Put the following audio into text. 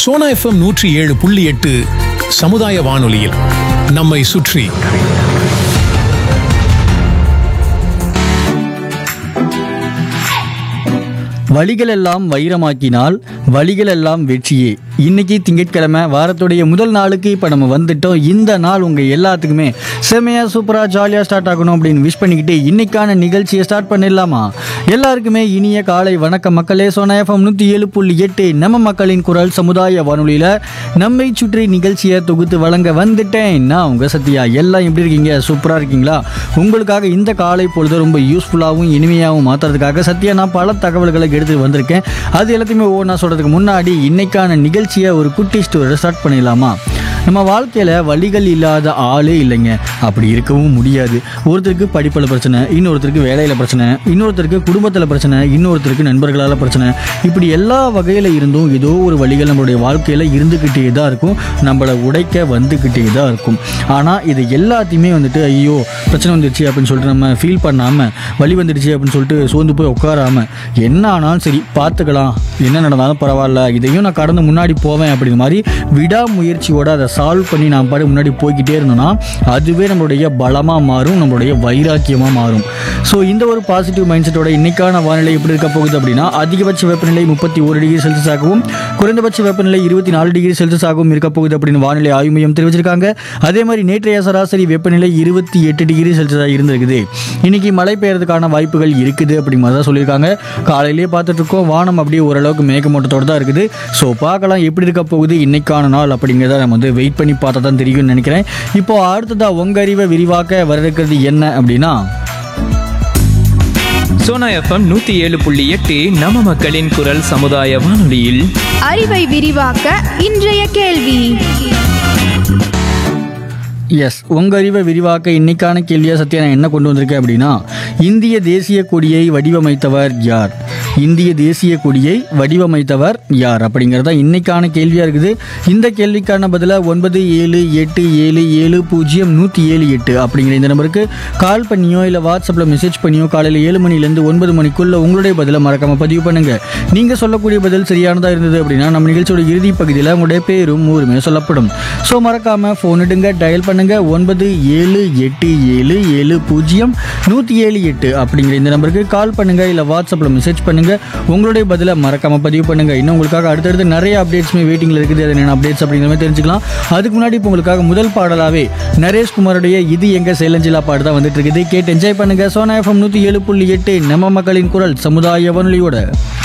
Sona FM நூற்றி ஏழு புள்ளி எட்டு சமுதாய வானொலியில் நம்மை சுற்றி வழிகளெல்லாம் வைரமாக்கினால் வழிகளெல்லாம் வெற்றியே இன்னைக்கு திங்கட்கிழமை வாரத்துடைய முதல் நாளுக்கு இப்போ நம்ம வந்துட்டோம் இந்த நாள் உங்கள் எல்லாத்துக்குமே செமையாக சூப்பராக ஜாலியாக ஸ்டார்ட் ஆகணும் அப்படின்னு விஷ் பண்ணிக்கிட்டு இன்னைக்கான நிகழ்ச்சியை ஸ்டார்ட் பண்ணிடலாமா எல்லாருக்குமே இனிய காலை வணக்கம் மக்களே சோனா எஃப்எம் நூற்றி ஏழு புள்ளி எட்டு நம்ம மக்களின் குரல் சமுதாய வானொலியில் நம்மை சுற்றி நிகழ்ச்சியை தொகுத்து வழங்க வந்துட்டேன் நான் உங்கள் சத்யா எல்லாம் எப்படி இருக்கீங்க சூப்பராக இருக்கீங்களா உங்களுக்காக இந்த காலை பொழுது ரொம்ப யூஸ்ஃபுல்லாகவும் இனிமையாகவும் மாற்றுறதுக்காக சத்யா நான் பல தகவல்களை எடுத்து வந்திருக்கேன் அது எல்லாத்தையுமே ஒவ்வொன்றா சொல்கிறதுக்கு முன்னாடி இன்னைக்கான நிகழ்ச்சியை ஒரு குட்டி ஸ்டோரி ஸ்டார்ட் பண்ணிடலாமா நம்ம வாழ்க்கையில் வழிகள் இல்லாத ஆளே இல்லைங்க அப்படி இருக்கவும் முடியாது ஒருத்தருக்கு படிப்பில் பிரச்சனை இன்னொருத்தருக்கு வேலையில் பிரச்சனை இன்னொருத்தருக்கு குடும்பத்தில் பிரச்சனை இன்னொருத்தருக்கு நண்பர்களால் பிரச்சனை இப்படி எல்லா வகையில் இருந்தும் ஏதோ ஒரு வழிகள் நம்மளுடைய வாழ்க்கையில் இருந்துக்கிட்டே தான் இருக்கும் நம்மளை உடைக்க வந்துக்கிட்டே தான் இருக்கும் ஆனால் இது எல்லாத்தையுமே வந்துட்டு ஐயோ பிரச்சனை வந்துடுச்சு அப்படின்னு சொல்லிட்டு நம்ம ஃபீல் பண்ணாமல் வழி வந்துடுச்சு அப்படின்னு சொல்லிட்டு சோர்ந்து போய் உட்காராம என்ன ஆனாலும் சரி பார்த்துக்கலாம் என்ன நடந்தாலும் பரவாயில்ல இதையும் நான் கடந்து முன்னாடி போவேன் அப்படிங்கிற மாதிரி விடாமுயற்சியோட அதை சால்வ் பண்ணி நாம் பாடு முன்னாடி போய்கிட்டே இருந்தோம்னா அதுவே நம்மளுடைய பலமாக மாறும் நம்மளுடைய வைராக்கியமாக மாறும் ஸோ இந்த ஒரு பாசிட்டிவ் மைண்ட் செட்டோட இன்னைக்கான வானிலை எப்படி இருக்க போகுது அப்படின்னா அதிகபட்ச வெப்பநிலை முப்பத்தி ஒரு டிகிரி செல்சியஸ் ஆகவும் குறைந்தபட்ச வெப்பநிலை இருபத்தி நாலு டிகிரி செல்சியஸ் ஆகவும் இருக்க போகுது அப்படின்னு வானிலை ஆய்வு மையம் தெரிவிச்சிருக்காங்க அதே மாதிரி நேற்றைய சராசரி வெப்பநிலை இருபத்தி எட்டு டிகிரி செல்சியஸாக இருந்திருக்குது இன்னைக்கு மழை பெய்யறதுக்கான வாய்ப்புகள் இருக்குது அப்படிங்கிற மாதிரி தான் சொல்லியிருக்காங்க காலையிலேயே பார்த்துட்டு இருக்கோம் வானம் அப்படியே ஓரளவுக்கு மேகமூட்டத்தோடு தான் இருக்குது ஸோ பார்க்கலாம் எப்படி இருக்க போகுது இன்னைக்கான நாள் அப்படிங்கிறத நம்ம வந்து வெயிட் பண்ணி பார்த்தா தான் தெரியும்னு நினைக்கிறேன் இப்போ அடுத்ததா உங்க அறிவை விரிவாக்க வர இருக்கிறது என்ன அப்படின்னா சோனா எஃப்எம் நூத்தி ஏழு புள்ளி எட்டு நம்ம மக்களின் குரல் சமுதாய வானொலியில் அறிவை விரிவாக்க இன்றைய கேள்வி எஸ் உங்க அறிவை விரிவாக்க இன்னைக்கான கேள்வியா சத்யா நான் என்ன கொண்டு வந்திருக்கேன் அப்படின்னா இந்திய தேசிய கொடியை வடிவமைத்தவர் யார் இந்திய தேசிய கொடியை வடிவமைத்தவர் யார் அப்படிங்கிறது தான் இன்னைக்கான கேள்வியா இருக்குது இந்த கேள்விக்கான பதிலா ஒன்பது ஏழு எட்டு ஏழு ஏழு பூஜ்ஜியம் நூற்றி ஏழு எட்டு அப்படிங்கிற இந்த நம்பருக்கு கால் பண்ணியோ இல்லை வாட்ஸ்அப்பில் மெசேஜ் பண்ணியோ காலையில் ஏழு மணிலேருந்து ஒன்பது மணிக்குள்ள உங்களுடைய பதிலை மறக்காம பதிவு பண்ணுங்க நீங்க சொல்லக்கூடிய பதில் சரியானதா இருந்தது அப்படின்னா நம்ம நிகழ்ச்சியோட இறுதி பகுதியில் உங்களுடைய பேரும் ஊருமே சொல்லப்படும் ஸோ மறக்காம ஃபோன் எடுங்க டயல் பண்ணுங்க ஒன்பது ஏழு எட்டு ஏழு ஏழு பூஜ்ஜியம் நூற்றி ஏழு எட்டு அப்படிங்கிற இந்த நம்பருக்கு கால் பண்ணுங்க இல்லை வாட்ஸ்அப்பில் மெசேஜ் பண்ணுங்க உங்களுடைய பதிலை மறக்காம பதிவு பண்ணுங்க இன்னும் உங்களுக்காக அடுத்தடுத்து நிறைய அப்டேட்ஸ்மே வெயிட்டிங்ல இருக்குது அது என்ன அப்டேட்ஸ் அப்படிங்கிற மாதிரி தெரிஞ்சுக்கலாம் அதுக்கு முன்னாடி இப்போ உங்களுக்காக முதல் பாடலாவே நரேஷ் குமாருடைய இது எங்க சேலஞ்சிலா பாட்டு தான் வந்துட்டு இருக்குது கேட்டு என்ஜாய் பண்ணுங்க சோனா எஃப்எம் நூற்றி ஏழு புள்ளி எட்டு நம்ம மக்களின் குரல் சமுதாய வானொலியோட